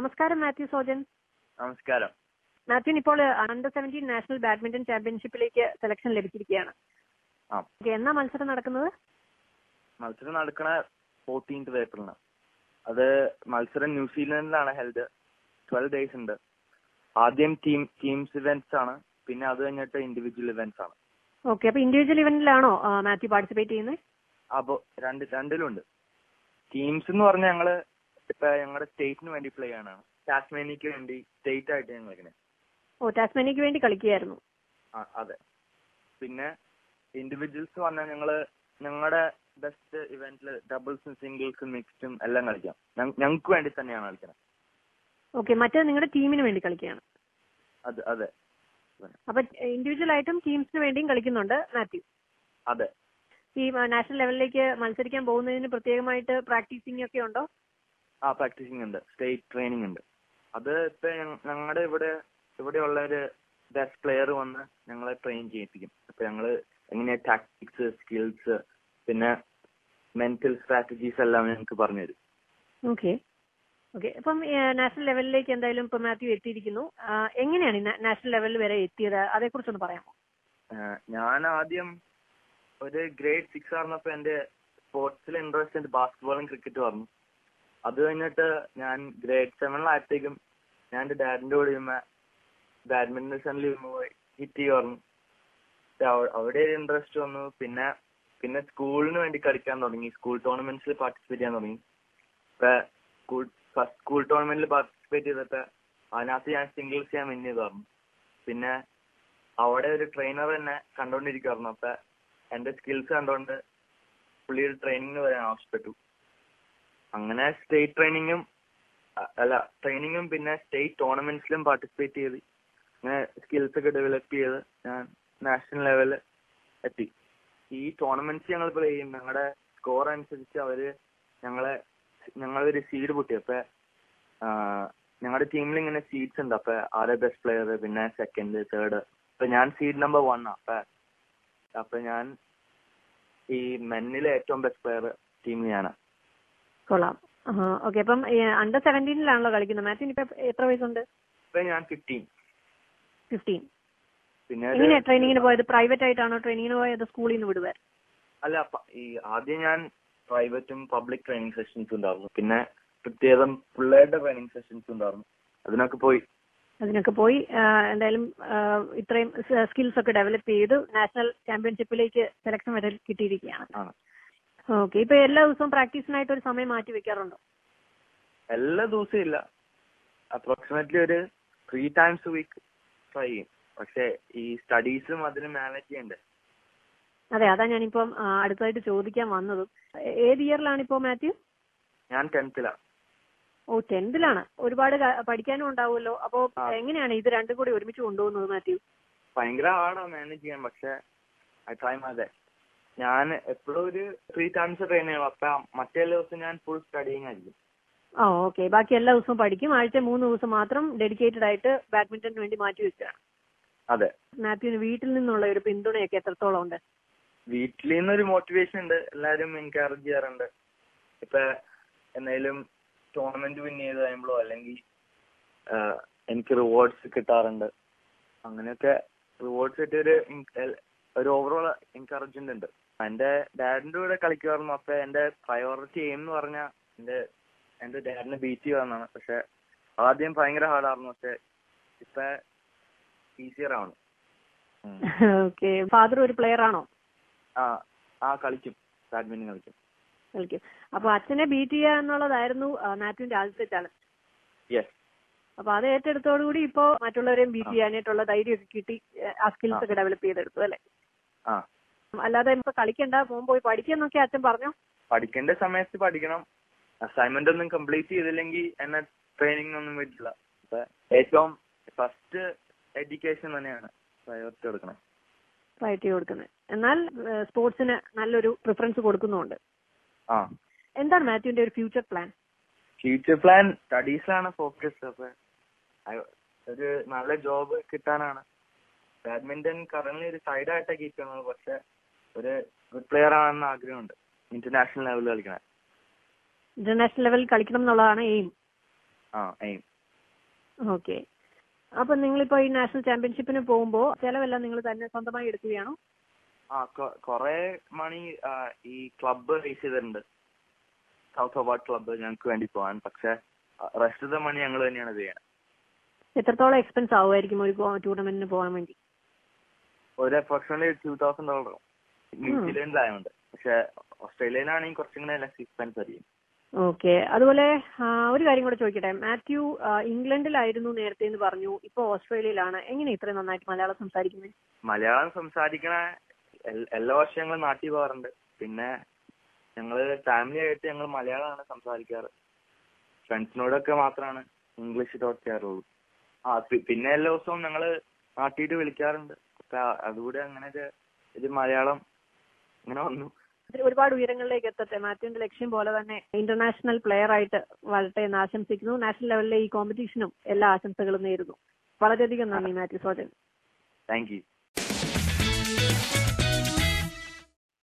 നമസ്കാരം മാത്യു സോജൻ നമസ്കാരം മാത്യുവിന് ഇപ്പോൾ അണ്ടർ സെവൻറ്റീൻ നാഷണൽ ബാഡ്മിന്റൺ ചാമ്പ്യൻഷിപ്പിലേക്ക് സെലക്ഷൻ ലഭിച്ചിരിക്കുകയാണ് ആ ഓക്കെ, എന്നാ മത്സരം നടക്കുന്നത് മത്സരം നടക്കണ ഫോർട്ടീൻത് ഏപ്രിലിന് അത് മത്സരം ന്യൂസിലൻഡിലാണ് ഹെൽഡ് ട്വൽവ് ഡേയ്സ് ഉണ്ട് ആദ്യം ടീം ടീംസ് ഇവന്റ്സ് ആണ് പിന്നെ അത് കഴിഞ്ഞിട്ട് ഇൻഡിവിജ്വൽ ഇവന്റ്സ് ആണ് ഓക്കെ അപ്പൊ ഇൻഡിവിജ്വൽ ഇവന്റിലാണോ ആ, മാത്യു പാർട്ടിസിപ്പേറ്റ് ചെയ്യുന്നത് അപ്പോ രണ്ട് രണ്ടിലുണ്ട് ടീംസ് എന്ന് പറഞ്ഞാൽ ഞങ്ങള് ഇപ്പൊ ഞങ്ങളുടെ സ്റ്റേറ്റിന് വേണ്ടി പ്ലേ ആണ് ടാസ്മേനിക്ക് വേണ്ടി സ്റ്റേറ്റ് ആയിട്ട് ഞങ്ങൾ കളിക്കണേ ഓ ടാസ്മാനിക്ക് വേണ്ടി കളിക്കുകയായിരുന്നു ആ അതെ പിന്നെ ഇൻഡിവിജ്വൽസ് പറഞ്ഞാൽ ഞങ്ങള് ഞങ്ങളുടെ ബെസ്റ്റ് ഇവന്റിൽ ഡബിൾസും സിംഗിൾസും മിക്സ്ഡും എല്ലാം കളിക്കാം ഞങ്ങൾക്ക് വേണ്ടി തന്നെയാണ് കളിക്കുന്നത് ഓക്കെ മറ്റേ നിങ്ങളുടെ ടീമിന് വേണ്ടി കളിക്കുകയാണ് അത് അതെ അപ്പൊ ഇൻഡിവിജ്വൽ ആയിട്ടും ടീംസിന് വേണ്ടിയും കളിക്കുന്നുണ്ട് മാത്യു അതെ ഈ നാഷണൽ ലെവലിലേക്ക് മത്സരിക്കാൻ പോകുന്നതിന് പ്രത്യേകമായിട്ട് പ്രാക്ടീസിംഗ് ഒക്കെ ഉണ്ടോ ആ പ്രാക്ടീസിങ് ഉണ്ട് സ്റ്റേറ്റ് ട്രെയിനിങ് ഉണ്ട് അത് ഇപ്പൊ ഞങ്ങളുടെ ഇവിടെ ഇവിടെയുള്ള ഒരു ബെസ്റ്റ് പ്ലെയർ വന്ന് ഞങ്ങളെ ട്രെയിൻ ചെയ്യിപ്പിക്കും അപ്പൊ ഞങ്ങള് എങ്ങനെയാ ടാക്ടിക്സ് സ്കിൽസ് പിന്നെ മെന്റൽ സ്ട്രാറ്റജീസ് എല്ലാം ഞങ്ങൾക്ക് പറഞ്ഞു തരും ഓക്കെ ഓക്കെ അപ്പം നാഷണൽ ലെവലിലേക്ക് എന്തായാലും ഇപ്പൊ മാത്യു എത്തിയിരിക്കുന്നു ആ, എങ്ങനെയാണ് ഈ നാഷണൽ ലെവലിൽ വരെ എത്തിയത് അതേക്കുറിച്ചൊന്ന് പറയാമോ ആഹ് ഞാൻ ആദ്യം ഒരു ഗ്രേഡ് സിക്സ് ആയിരുന്നപ്പോ എന്റെ സ്പോർട്സിൽ ഇൻട്രസ്റ്റ് ബാസ്കറ്റ്ബോളും ക്രിക്കറ്റും ആയിരുന്നു അത് കഴിഞ്ഞിട്ട് ഞാൻ ഗ്രേഡ് സെവനിലായപ്പോഴേക്കും ഞാൻ എന്റെ ഡാഡിന്റെ കൂടെ ഇരുന്ന ബാഡ്മിന്റൺ സെന്ററിൽ പോയി ഹിറ്റ് ചെയ്യുമായിരുന്നു അവിടെ ഒരു ഇൻട്രസ്റ്റ് വന്നു പിന്നെ പിന്നെ സ്കൂളിന് വേണ്ടി കളിക്കാൻ തുടങ്ങി സ്കൂൾ ടൂർണമെന്റ്സിൽ പാർട്ടിസിപ്പേറ്റ് ചെയ്യാൻ തുടങ്ങി ഇപ്പൊ സ്കൂൾ ഫസ്റ്റ് സ്കൂൾ ടൂർണമെന്റിൽ പാർട്ടിസിപ്പേറ്റ് ചെയ്തിട്ട് അതിനകത്ത് ഞാൻ സിംഗിൾസ് ചെയ്യാൻ വിൻ ചെയ്തായിരുന്നു പിന്നെ അവിടെ ഒരു ട്രെയിനർ എന്നെ കണ്ടോണ്ടിരിക്കുവായിരുന്നു അപ്പൊ എന്റെ സ്കിൽസ് കണ്ടോണ്ട് പുള്ളി ഒരു ട്രെയിനിങ്ങിന് വരാൻ ആവശ്യപ്പെട്ടു അങ്ങനെ സ്റ്റേറ്റ് ട്രെയിനിങ്ങും അല്ല ട്രെയിനിങ്ങും പിന്നെ സ്റ്റേറ്റ് ടൂർണമെന്റ്സിലും പാർട്ടിസിപ്പേറ്റ് ചെയ്ത് അങ്ങനെ സ്കിൽസ് ഒക്കെ ഡെവലപ്പ് ചെയ്ത് ഞാൻ നാഷണൽ ലെവലിൽ എത്തി ഈ ടൂർണമെന്റ്സ് ഞങ്ങൾ പ്ലേ ചെയ്യും ഞങ്ങളുടെ സ്കോർ അനുസരിച്ച് അവര് ഞങ്ങളെ ഞങ്ങളൊരു സീഡ് പൊട്ടി അപ്പൊ ഞങ്ങളുടെ ടീമിൽ ഇങ്ങനെ സീഡ്സ് ഉണ്ട് അപ്പൊ ആരെ ബെസ്റ്റ് പ്ലെയർ പിന്നെ സെക്കൻഡ് തേർഡ് അപ്പൊ ഞാൻ സീഡ് നമ്പർ വൺ അപ്പൊ അപ്പൊ ഞാൻ ഈ മെന്നിലെ ഏറ്റവും ബെസ്റ്റ് പ്ലെയർ ടീമിൽ ഞാനാ കൊള്ളാം ഓക്കെ അപ്പം അണ്ടർ സെവൻറ്റീനിലാണല്ലോ കളിക്കുന്നത് മാത്യുവിന് ഇപ്പൊ എത്ര വയസ്സുണ്ട് ഇപ്പൊ ഞാൻ ഫിഫ്റ്റീൻ ഫിഫ്റ്റീൻ പിന്നെ ഒരു- എങ്ങനെയാ ട്രെയിനിങ്ങിന് പോയത് പ്രൈവറ്റ് ആയിട്ടാണോ ട്രെയിനിങ്ങിന് പോയത് സ്കൂളിൽ നിന്ന് വിടുവേ അല്ല പ- ഈ ആദ്യം ഞാൻ പ്രൈവറ്റും പബ്ലിക് ട്രെയിനിങ് സെഷൻസും ഉണ്ടായിരുന്നു പിന്നെ പ്രത്യേകം പിള്ളേരുടെ ട്രെയിനിങ് സെഷൻസ് ഉണ്ടായിരുന്നു അതിനൊക്കെ പോയി അതിനൊക്കെ പോയി ആ, എന്തായാലും ആ, ഇത്രയും സ്കിൽസ് ഒക്കെ ഡെവലപ്പ് ചെയ്ത് നാഷണൽ ചാമ്പ്യൻഷിപ്പിലേക്ക് സെലക്ഷൻ വരെ കിട്ടിയിരിക്കുകയാണ് ആണ് ഓക്കെ ഇപ്പൊ എല്ലാ ദിവസവും പ്രാക്ടീസിനായിട്ട് ഒരു സമയം മാറ്റി വെക്കാറുണ്ടോ എല്ലാ ദിവസവും ഇല്ല അപ്രോക്സിമറ്റ്ലി ഒരു ത്രീ ടൈംസ് വീക്ക് ട്രൈ ചെയ്യും പക്ഷെ ഈ സ്റ്റഡീസും അതിന് മാനേജ് ചെയ്യണ്ടേ അതെ അതാ ഞാനിപ്പം ആ, അടുത്തതായിട്ട് ചോദിക്കാൻ വന്നതും ഏ- ഏത് ഇയറിലാണ് ഇപ്പോ മാത്യു ഞാൻ ടെൻത്തിലാ ഓ ടെൻത്തിലാണ് ഒരുപാട് ക- പഠിക്കാനും ഉണ്ടാവുമല്ലോ അപ്പോ ആ. എങ്ങനെയാണ് ഇത് രണ്ടും കൂടി ഒരുമിച്ച് കൊണ്ടുപോകുന്നത് മാത്യു ഭയങ്കര ഹാർഡാ മാനേജ് ചെയ്യാൻ പക്ഷെ ഐ ട്രൈ അതെ ഞാൻ എപ്പോഴും ഒരു ത്രീ ടൈംസ് ട്രെയിൻ ചെയ്യണം അപ്പൊ മറ്റേ ദിവസം ഞാൻ ഫുൾ സ്റ്റഡിങ് ആയിരിക്കും ആ ഓക്കെ ബാക്കി എല്ലാ ദിവസവും പഠിക്കും ആഴ്ച മൂന്ന് ദിവസം മാത്രം ഡെഡിക്കേറ്റഡ് ആയിട്ട് ബാഡ്മിന്റണിന് വേണ്ടി മാറ്റി വെക്കുകയാണ് അതെ മാത്യുവിന് വീട്ടിൽ നിന്നുള്ള ഒരു പിന്തുണയൊക്കെ എത്രത്തോളം ഉണ്ട് വീട്ടിൽ നിന്നൊരു മോട്ടിവേഷൻ ഉണ്ട് എല്ലാരും എൻകറേജ് ചെയ്യാറുണ്ട് ഇപ്പൊ എന്തെങ്കിലും ടൂർണമെന്റ് വിൻ ചെയ്ത് കഴിയുമ്പോഴോ അല്ലെങ്കിൽ ആഹ്, എനിക്ക് റിവാർഡ്സ് കിട്ടാറുണ്ട് അങ്ങനെയൊക്കെ റിവാർഡ്സ് കിട്ടിയൊരു ഇൻ- എൽ- ഒരു ഓവറോൾ എൻകറേജ്മെന്റ് ഉണ്ട് എന്റെ ഡാഡിന്റെ കൂടെ കളിക്കുമായിരുന്നു അപ്പൊ എന്റെ പ്രയോറിറ്റി എയിം എന്ന് പറഞ്ഞാൽ എന്റെ എന്റെ ഡാഡിനെ ബീറ്റ് ചെയ്യുകയെന്നാണ് പക്ഷെ ആദ്യം ഭയങ്കര ഹാർഡായിരുന്നു പക്ഷെ ഇപ്പൊ ഈസിയർ ആണ് ഉം. ഓക്കെ ഫാദർ ഒരു പ്ലെയർ ആണോ ആ ആ കളിക്കും ബാഡ്മിന്റൺ കളിക്കും കളിക്കും അപ്പൊ അച്ഛനെ ബീറ്റ് ചെയ്യുക എന്നുള്ളതായിരുന്നു ആ, മാത്യുവിന്റെ ആദ്യത്തെ ചലഞ്ച് യെസ് അപ്പൊ അത് ഏറ്റെടുത്തോടുകൂടി ഇപ്പോ മറ്റുള്ളവരെയും ബീറ്റ് ആ. ചെയ്യാനായിട്ടുള്ള ധൈര്യമൊക്കെ കിട്ടി ഏ, ആ സ്കിൽസ് ആ. ഒക്കെ ഡെവലപ്പ് ചെയ്തെടുത്തു അല്ലെ ആ അല്ലാതെ ഇപ്പൊ കളിക്കണ്ട മോൻ പോയി പഠിക്കുന്നൊക്കെ അച്ഛൻ പറഞ്ഞു പഠിക്കേണ്ട സമയത്ത് പഠിക്കണം അസൈൻമെന്റ് ഒന്നും കംപ്ലീറ്റ് ചെയ്തില്ലെങ്കിൽ എന്നെ ട്രെയിനിങ് ഒന്നും പറ്റില്ല അപ്പൊ ഏറ്റവും ഫസ്റ്റ് എഡ്യൂക്കേഷൻ തന്നെയാണ് പ്രയോറിറ്റി കൊടുക്കണം പ്രയോറിറ്റി കൊടുക്കുന്നത് എന്നാൽ സ്പോർട്സിന് നല്ലൊരു പ്രിഫറൻസ് കൊടുക്കുന്നുണ്ട് ആ എന്താണ് മാത്യുവിന്റെ ഒരു ഫ്യൂച്ചർ പ്ലാൻ ഫ്യൂച്ചർ പ്ലാൻ സ്റ്റഡീസിലാണ് ഫോക്കസ് അപ്പൊ അയ- ഒരു നല്ല ജോബ് കിട്ടാനാണ് ബാഡ്മിന്റൺ കറന്റ് ഒരു സൈഡായിട്ടാണ് കീപ്പ് ചെയ്യുന്നത് പക്ഷെ ഒരു ഗുഡ് പ്ലെയർ ആണെന്ന് ആഗ്രഹമുണ്ട് ഇന്റർനാഷണൽ ലെവലിൽ കളിക്കണം ഇന്റർനാഷണൽ ലെവലിൽ കളിക്കണം എന്നുള്ളതാണ് എയിം ആ എയിം ഓക്കെ അപ്പൊ നിങ്ങളിപ്പോ ഈ നാഷണൽ ചാമ്പ്യൻഷിപ്പിന് പോകുമ്പോൾ ചെലവെല്ലാം നിങ്ങൾ തന്നെ സ്വന്തമായി എടുക്കുകയാണോ ആ കൊ- കൊറേ മണി ആ, ഈ ക്ലബ്ബ് റേസ് ചെയ്തിട്ടുണ്ട് സൗത്ത് അവാർഡ് ക്ലബ്ബ് ഞങ്ങൾക്ക് വേണ്ടി പോകാൻ പക്ഷെ റെസ്റ്റ് ഓഫ് ദ മണി ഞങ്ങൾ തന്നെയാണ് ചെയ്യണത് എത്രത്തോളം എക്സ്പെൻസ് ആവുമായിരിക്കും ഒരു ടൂർണമെന്റിന് പോകാൻ വേണ്ടി ഒരു അപ്രോക്സിമറ്റ്ലി ടൂ തൗസൻഡ് ഡോളർ ന്യൂസിലൻഡിലായതുകൊണ്ട് പക്ഷെ ഓസ്ട്രേലിയയിലാണെങ്കിൽ കുറച്ചും കൂടെ ലെസ് എക്സ്പെൻസ് ആയിരിക്കും ഓക്കെ അതുപോലെ ആ, ഒരു കാര്യം കൂടെ ചോദിക്കട്ടെ മാത്യു ആ, ഇംഗ്ലണ്ടിലായിരുന്നു നേരത്തെ എന്ന് പറഞ്ഞു ഇപ്പൊ ഓസ്ട്രേലിയയിലാണ് എങ്ങനെ ഇത്രയും നന്നായിട്ട് മലയാളം സംസാരിക്കുന്നത് മലയാളം സംസാരിക്കണ എൽ- എല്ലാ വർഷവും ഞങ്ങൾ നാട്ടിൽ പോകാറുണ്ട് പിന്നെ ഞങ്ങള് ഫാമിലി ആയിട്ട് ഞങ്ങൾ മലയാളമാണ് സംസാരിക്കാറ് ഫ്രണ്ട്സിനോടൊക്കെ മാത്രമാണ് ഇംഗ്ലീഷ് ടോക്ക് ചെയ്യാറുള്ളൂ ആ പി- പിന്നെ എല്ലാ ദിവസവും ഞങ്ങള് നാട്ടിൽ വിളിക്കാറുണ്ട് അപ്പൊ അതുകൂടെ അങ്ങനെ ഒരു ഒരു മലയാളം ഇങ്ങനെ വന്നു ഇതിൽ ഒരുപാട് ഉയരങ്ങളിലേക്ക് എത്തട്ടെ മാത്യുവിന്റെ ലക്ഷ്യം പോലെ തന്നെ ഇന്റർനാഷണൽ പ്ലെയർ ആയിട്ട് വരട്ടെ എന്ന് ആശംസിക്കുന്നു നാഷണൽ ലെവലിലെ ഈ കോമ്പറ്റീഷനും എല്ലാ ആശംസകളും നേരുന്നു വളരെയധികം നന്ദി മാത്യു സോജൻ താങ്ക് യു